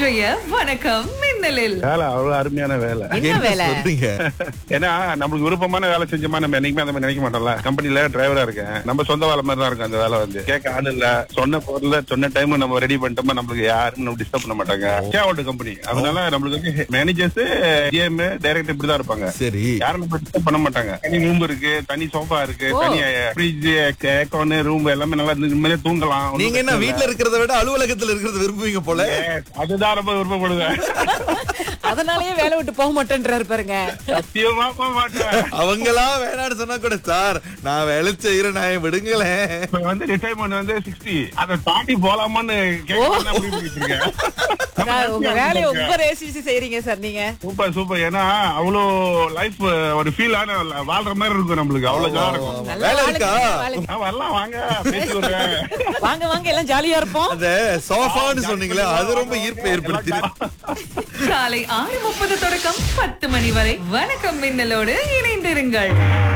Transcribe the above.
இன்றைய வணக்கம் மின்னலில் வேலை அவ்வளவு அருமையான வேலை என்ன வேலை சொல்றீங்க ஏன்னா நம்மளுக்கு விருப்பமான வேலை செஞ்சோமா நம்ம என்னைக்குமே அந்த மாதிரி நினைக்க மாட்டோம்ல கம்பெனில டிரைவரா இருக்கேன் நம்ம சொந்த வேலை மாதிரி தான் இருக்கும் அந்த வேலை வந்து கேட்க ஆள் இல்ல சொன்ன பொருள் சொன்ன டைம் நம்ம ரெடி பண்ணிட்டோமா நம்மளுக்கு யாரும் நம்ம டிஸ்டர்ப் பண்ண மாட்டாங்க கேவல்ட் கம்பெனி அதனால நம்மளுக்கு வந்து மேனேஜர்ஸ் ஜிஎம் டைரக்டர் இப்படி தான் இருப்பாங்க சரி யாரும் நம்ம டிஸ்டர்ப் பண்ண மாட்டாங்க தனி ரூம் இருக்கு தனி சோஃபா இருக்கு ஓ. தனி ஃப்ரிட்ஜ் ஏக்கோன் ரூம் எல்லாமே நல்லா நிம்மதியா தூங்கலாம் ஒண்ணும் நீங்க என்ன பிரச்சனை வீட்ல இருக்கிறத விட அலுவலகத்துல இருக்கிறத விரும்புவீங்க போல இல்ல. Yes, அதுதான் ரொம்ப விருப்பப்படுவேன் அதனாலயே வேலை விட்டு போக மாட்டேன்றாரு பாருங்க சத்தியமா போக மாட்டேன் அவங்களா வேணாம்னு சொன்னா கூட சார் நான் வேலை செய்யறேன் நான் விடுங்களேன் இப்ப வந்து ரிட்டைர்மெண்ட் வந்து சிக்ஸ்டி அதை தாண்டி போலாமான்னு கேட்கலாம் முடிவு பண்ணிட்டு இருக்கேன். சார், உங்க வேலையை ரொம்ப ரேசிச்சு செய்றீங்க சார் நீங்க சூப்பர் சூப்பர் ஏன்னா அவ்வளோ லைஃப் ஒரு ஃபீல் ஆன வாழ்ற மாதிரி இருக்கும் நம்மளுக்கு அவ்வளவு ஜாலியா இருக்கும் நல்ல வேலை ஆளுங்க, இருக்கா நல்ல ஆளுங்க. ஆ, வரலாம் வாங்க பேசி விடுறேன் வாங்க வாங்க எல்லாம் ஜாலியா இருப்போம் அந்த சோஃபான்னு சொன்னீங்களே அது ரொம்ப ஈர்ப்பை ஏற்படுத்தி காலை ஆறு முப்பது தொடக்கம் பத்து மணி வரை வணக்கம் மின்னலோடு இணைந்திருங்கள்